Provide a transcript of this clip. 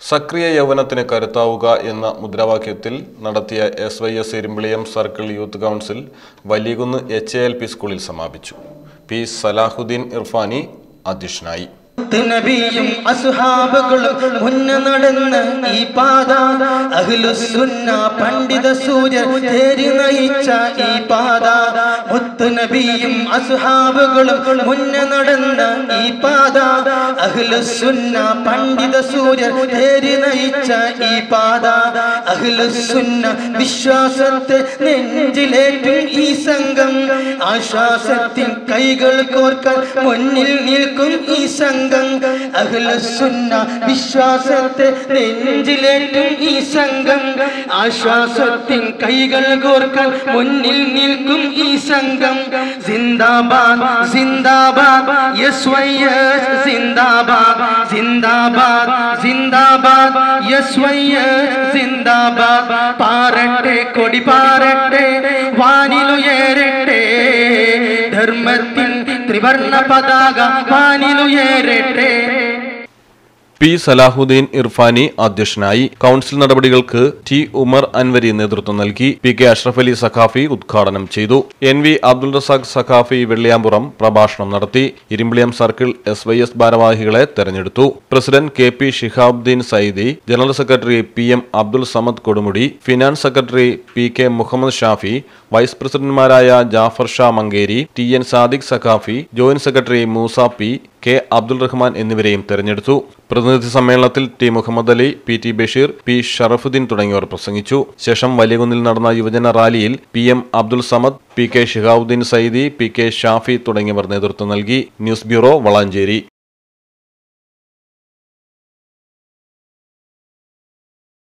സക്രിയ യൗവനത്തിന് കരുത്താവുക എന്ന മുദ്രാവാക്യത്തിൽ നടത്തിയ S Y S Irumbiliyam circle youth council Valiyakunnu H A L P സ്കൂളിൽ സമാപിച്ചു പി സലാഹുദ്ദീൻ ഇർഫാനി അധ്യക്ഷനായി നബിയും അസുഹാബുകളും മുന്ന നടന്ന് ഈ പാത അഹ്ലുസുന്ന പണ്ഡിത സൂര്യൻ തേരി നയിച്ച ഈ പാത മുത്തുനബിയും അസുഹാബുകളും മുന്ന നടന്ന് ഈ പാത അഹ്ലുസുന്ന പണ്ഡിത സൂര്യൻ തേരി നയിച്ച ഈ പാത അഹ്ലുസുന്ന വിശ്വാസത്തെ നെഞ്ചിലേറ്റും ഈ സംഘം ആശ്വാസത്തിൻ കൈകൾ കോർക്കാൻ മുന്നിൽ നിൽക്കും ഈ സംഘം അഖിലസുന്ന വിശ്വാസത്തെ നെഞ്ചിലേറ്റും ഈ സംഘം ആശ്വാസത്തിൻ കൈകൾ കോർക്കാൻ മുന്നിൽ നിൽക്കും ഈ സംഘം സിന്ദാബാദ് സിന്ദാബാദ് യെസ് വൈ എസ് സിന്ദാബാദ് സിന്ദാബാദ് സിന്ദാബാദ് യെസ് വൈ എസ് സിന്ദാബാദ് പാറട്ടെ കൊടി പാറട്ടെ വാനിലുയരട്ടെ ധർമ്മത്തിൻ ത്രിവർണ പതാക വാനിലുയരട്ടെ പി സലാഹുദ്ദീൻ ഇർഫാനി അധ്യക്ഷനായി കൗൺസിൽ നടപടികൾക്ക് ടി ഉമർ അൻവരി നേതൃത്വം നൽകി പി കെ അഷ്റഫ് അലി സഖാഫി ഉദ്ഘാടനം ചെയ്തു എൻ വി അബ്ദുൾ റസാഖ് സഖാഫി വെള്ളിയാമ്പുറം പ്രഭാഷണം നടത്തി Irumbiliyam circle S Y S ഭാരവാഹികളെ തെരഞ്ഞെടുത്തു president K P Shihabuddin Saidi general secretary P M Abdul Samad Kodumudi finance secretary P K Muhammad Shafi vice പ്രസിഡന്റുമാരായ Jafar Shah Mankeri T N Sadiq Sakhafi joint secretary Moosa P K Abdul Rahman എന്നിവരെയും തെരഞ്ഞെടുത്തു പ്രതിനിധി സമ്മേളനത്തിൽ T Muhammad Ali P T Basheer P Sharafuddin തുടങ്ങിയവർ പ്രസംഗിച്ചു ശേഷം വലിയകുന്നിൽ നടന്ന യുവജന റാലിയിൽ P M Abdul Samad P K Shihabuddin Saidi P K Shafi തുടങ്ങിയവർ നേതൃത്വം നൽകി ന്യൂസ് ബ്യൂറോ വളാഞ്ചേരി